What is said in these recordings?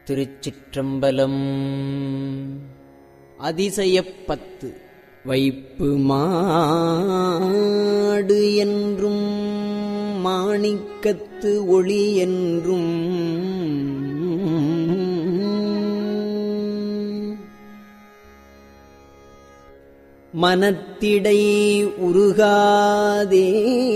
திருச்சிற்றம்பலம் அதிசயப்பத்து வைப்பு மாடு என்றும் மாணிக்கத்து ஒளி என்றும் மனத்திடை உருகாதே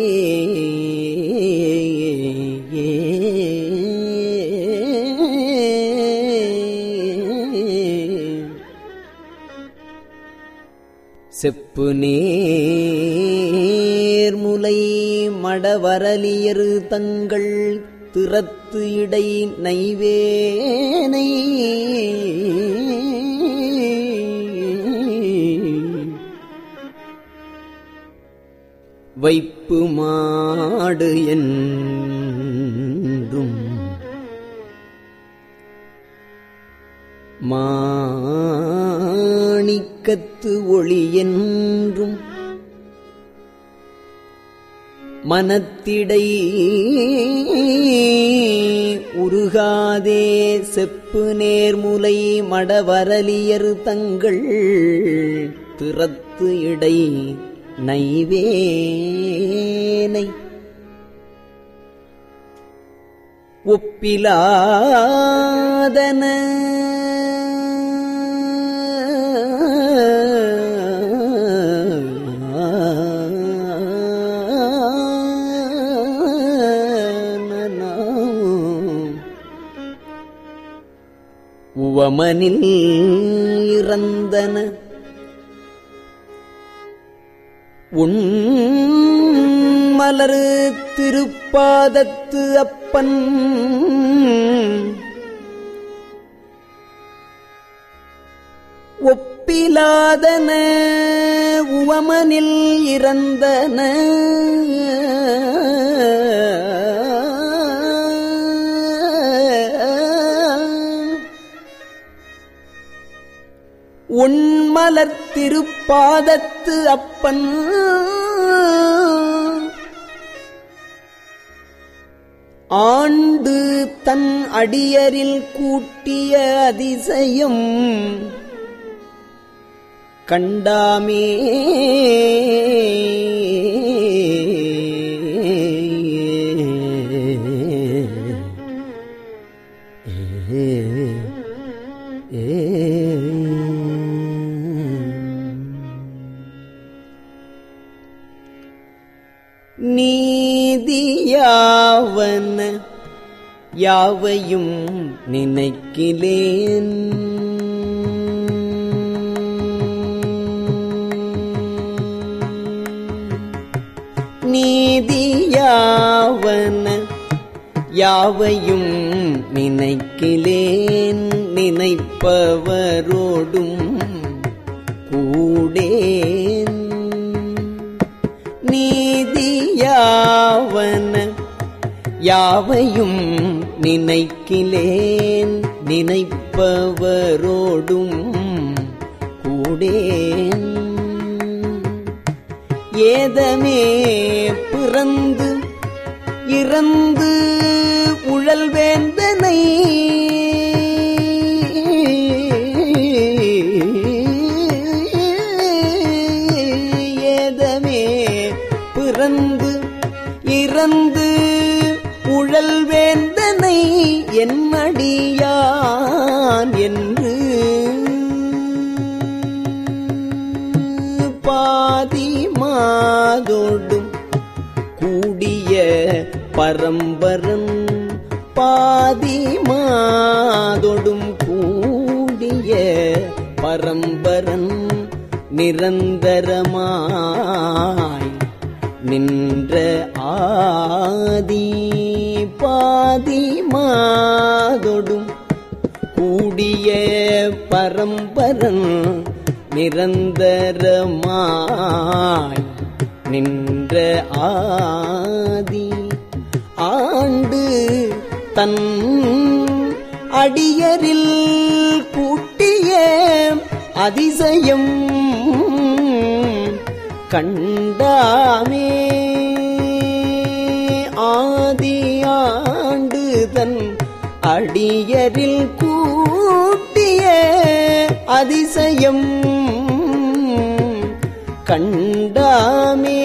செப்பு நேர்முலை மடவரலியரு தங்கள் திறத்து இடை நைவேனை வைப்பு மாடு என்றும் மாணிக்கத்து ஒளி என்றும் மனத்திடை உருகாதே செப்பு நேர்முலை மடவரலியர் தங்கள் திறத்து இடை நைவேனை ஒப்பிலாதன உவமனில் இறந்தன உன் மலரு திருப்பாதத்து அப்பன் ஒப்பிலாதன உவமனில் இறந்தன உன்மலர் திருப்பாதத்து அப்பன் ஆண்டு தன் அடியரில் கூட்டிய அதிசயம் கண்டாமே நீதியாவன யாவையும் நினைக்கிலேன் நீதியாவன யாவையும் நினைக்கிலேன் நினைப்பவரோடும் கூடேன் நீதியாவன யாவையும் நினைக்கிலேன் நினைப்பவரோடும் கூடேன் ஏதமே பிறந்து இறந்து உழல் வேந்தனை ஏதமே பிறந்து இறந்து உழல் வேந்தனை என்னடியான் என்று பாதி மாதோடும் கூடிய பரம்பரன் பாதி மாதொடும் கூடிய பரம்பரன் நிரந்தரமாய் நின்ற ஆதி பாதி மாதொடும் கூடிய பரம்பரன் நிரந்தரமாய் நின்ற ஆதி ஆண்டு தன் அடியரில் கூட்டிய அதிசயம் கண்டாமே ஆதி ஆண்டு தன் அடியரில் கூட்டிய அதிசயம் கண்டாமே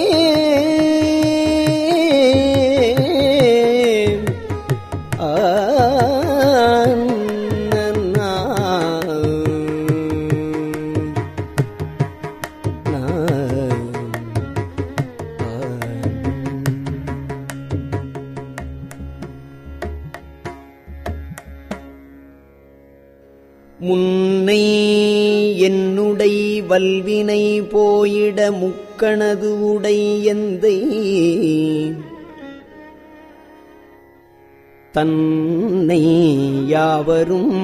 முன்னை என்னுடை வல்வினை போயிட முக்கணது உடை எந்தை தன்னை யாவரும்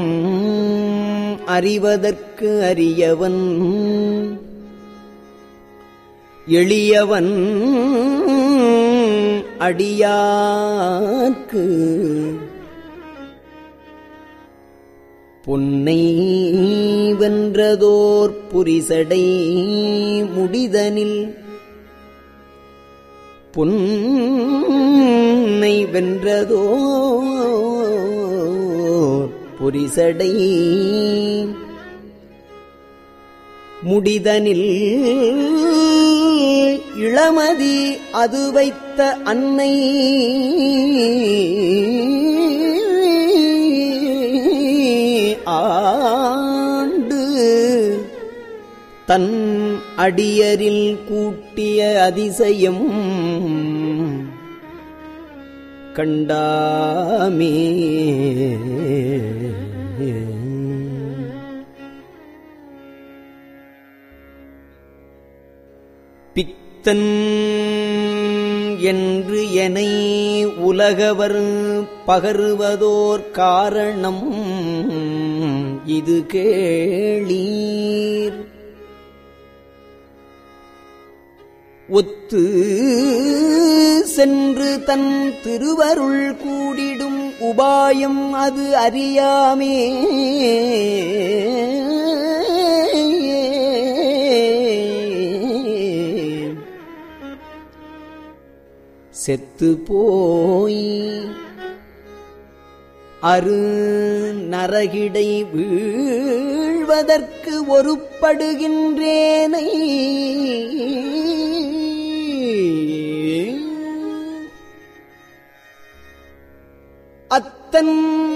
அறிவதற்கு அறியவன் எளியவன் அடியார்க்கு பொன்னை வென்றதோர் புரிசடை முடிதனில் பொன்னை வென்றதோர் புரிசடை முடிதனில் இளமதி அது வைத்த அன்னை ஆண்டு தன் அடியரில் கூட்டிய அதிசயம் கண்டாமே பித்தன் என்று எனை உலகவர் பகருவதோர் காரணம் இது கேளீர் ஒத்து சென்று தன் திருவருள் கூடிடும் உபாயம் அது அறியாமே செத்து போய் அரு நரகிடை வீழ்வதற்கு ஒருப்படுகின்றேனை அத்தன்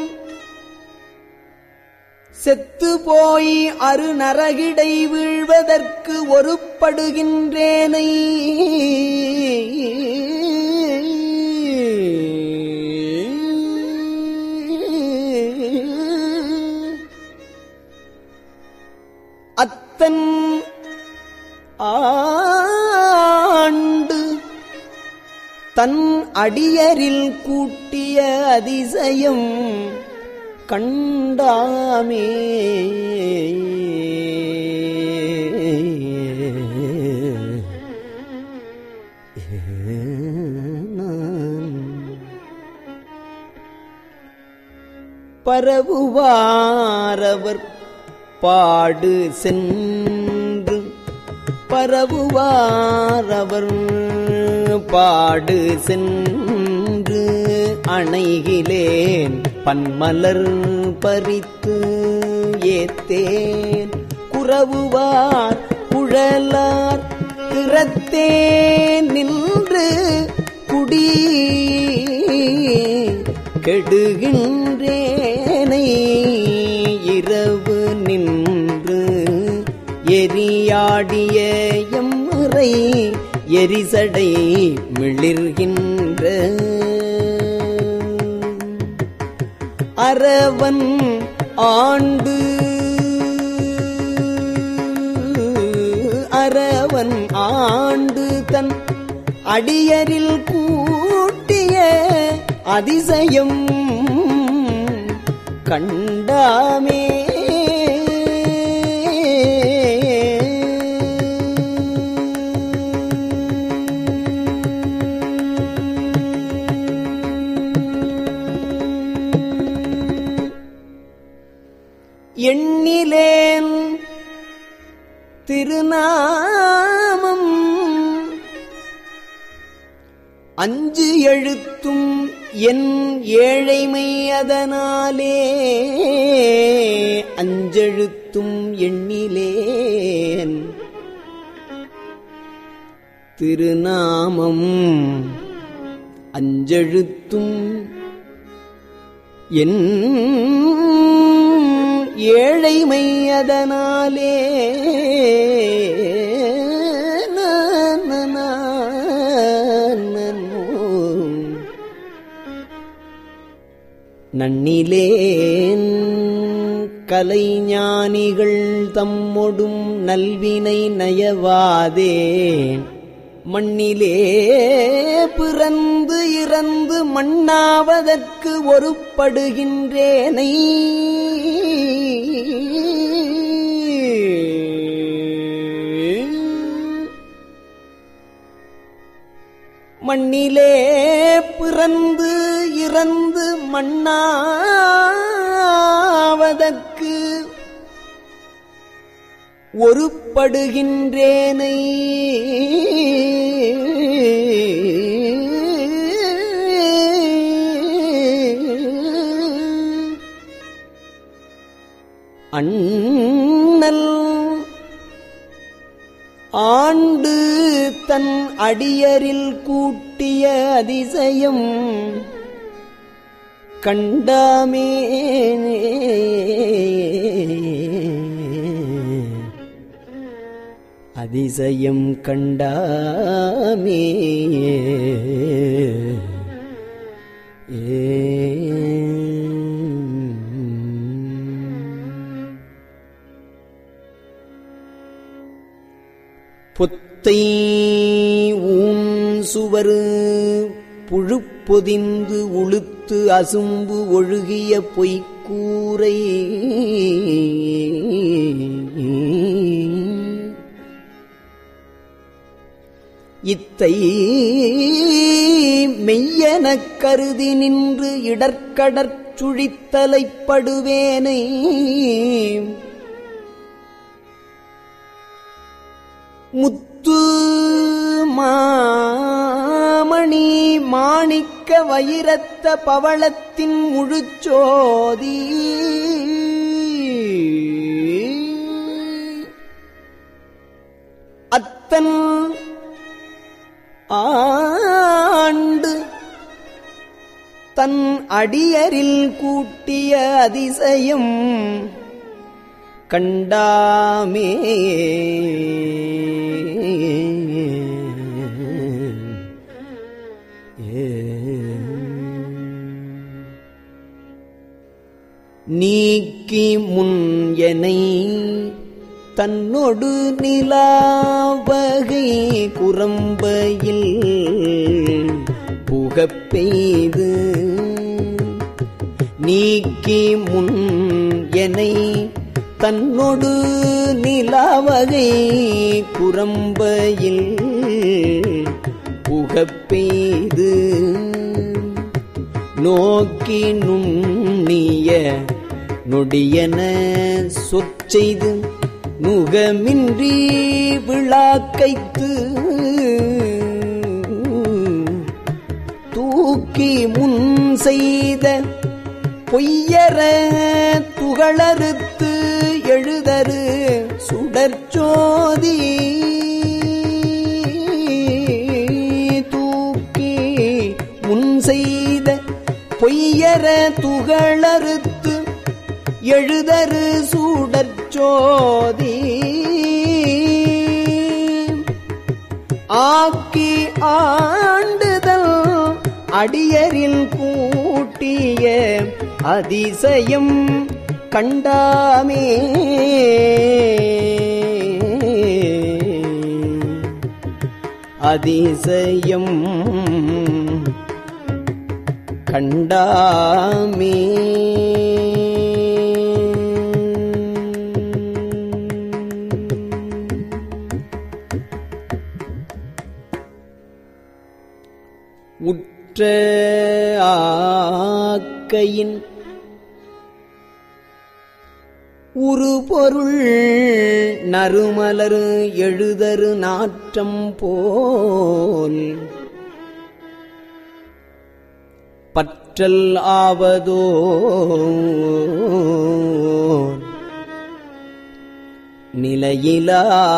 செத்து போய் அரு நரகிடை வீழ்வதற்கு ஒருப்படுகின்றேனை அத்தன் ஆண்டு தன் அடியரில் கூட்டிய அதிசயம் கண்டாமே பரவுவாரவர் பாடு சென்று பரவுவாரவர் பாடு சென்று அணைகிலேன் பன்மலர் பறித்து ஏத்தேன் குறவுவார் குழலார் திறத்தே நின்று குடி கெடுகின்றேனை இரவு நின்று எரியாடிய எம்முறை எரிசடை மிளிர்கின்ற அரவன் ஆண்டு அரவன் ஆண்டு தன் அடியரில் கூட்டிய அதிசயம் கண்டாமே எண்ணிலேன் திருநாமம் அஞ்சு எழுத்தும் என் ஏழைமை அதனாலே அஞ்செழுத்தும் எண்ணிலேன் திருநாமம் அஞ்செழுத்தும் என் ஏழைமை அதனாலே நன்னிலேன் கலைஞானிகள் தம்மொடும் நல்வினை நயவாதேன் மண்ணிலே பிறந்து இறந்து மண்ணாவதற்கு ஒருப்படுகின்றேனை மண்ணிலே பிறந்து இறந்து மண்ணாவதற்கு ஒருப்படுகின்றேனை அண்ணல் ஆண்டு தன் அடியரில் கூட்டிய அதிசயம் கண்டாமே அதிசயம் கண்டாமே ஏ பொத்தை ஊன் சுவரு புழுப்பொதிந்து உளுத்து அசும்பு ஒழுகிய பொய்க்கூரை இத்தை மெய்யெனக் கருதி நின்று இடர்க்கடற் சுழித்தலைப்படுவேனை முத்து மாமணி மாணிக்க வைரத்த பவளத்தின் முழுச்சோதி அத்தன் ஆண்டு தன் அடியரில் கூட்டிய அதிசயம் கண்டாமே நீக்கி முன் எனை தன்னொடு நிலாவகை குரம்பையில் புகப் பெய்து நீக்கி முன் எனை தன்னொடு நிலாவகை குரம்பையில் புகப் பெய்து நோக்கி நுண்ணிய நொடியன சொற்செய்து நுகமின்றி விழாக்கைத்து தூக்கி முன் செய்த பொய்யற துகளறுத்து எழுதரு சுடற்சோதி தூக்கி முன் செய்த பொய்யற துகளறுத்து எழுதரு சூடற்சோதி ஆக்கி ஆண்டுதல் அடியரில் கூட்டிய அதிசயம் கண்டாமே அதிசயம் கண்டாமே உற்ற ஆக்கையின் உருபொருள் நறுமலரு எழுதரு நாற்றம் போல் பற்றல் ஆவதோ நிலையிலா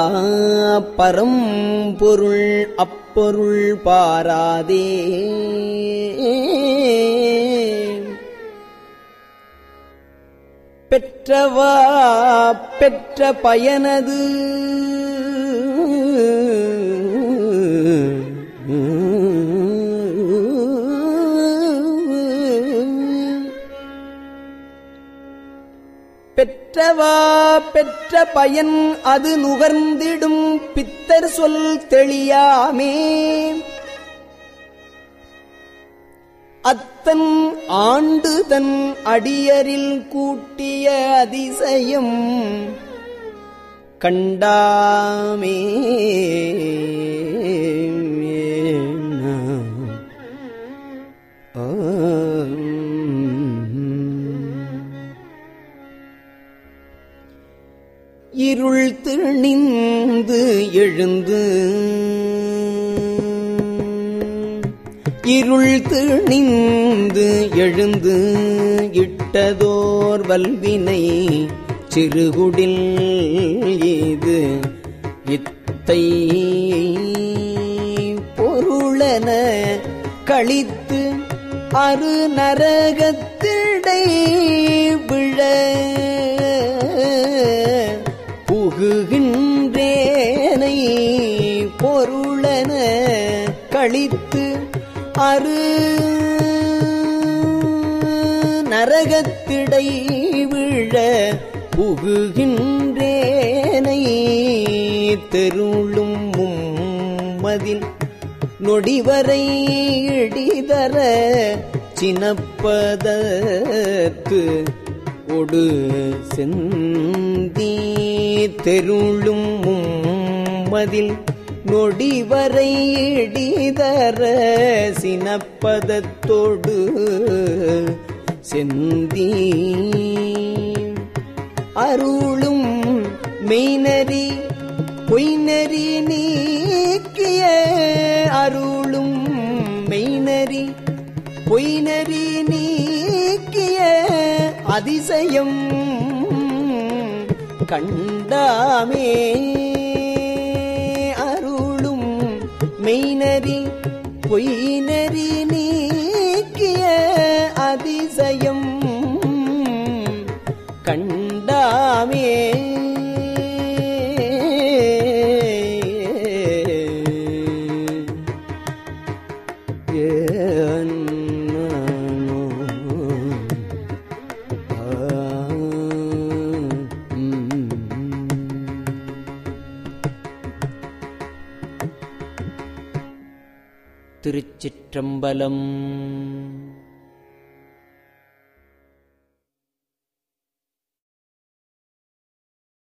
பரம்பொருள் அப்பொருள் பாராதே பெற்றவா பெற்ற பயனது பெற்றவா பெற்ற பயன் அது நுகர்ந்திடும் பித்தர் சொல் தெளியாமே அத்தன் ஆண்டு தன் அடியரில் கூட்டிய அதிசயம் கண்டாமே இருள் திணிந்து எழுந்து இருள் திணிந்து எழுந்து இட்டதோர் வல்வினை சிறுகுடில் இது இத்தை பொருளன கழித்து அரு நரகத்திடை விழ புகுகின்றேனை பொருளன கழித்து அரு நரகத்திடை விழ புகுகின்றேனை தெருளும் மும்மதில் நொடிவரை இடிதர சினப்பதற்கு ஒடு செந்தி தெருளும் மும்மதில் நொடிவரை இடிதர சினப்பதத்தோடு செந்தி அருளும் மெய்நறி பொய்நறி நீக்கிய அருளும் மெய்நறி பொய்நறி நீக்கிய அதிசயம் கண்டாமே அருளும் மெய்நறி பொய்நறி நீக்கிய அதிசயம் கண்டாமே திருச்சிற்றம்பலம்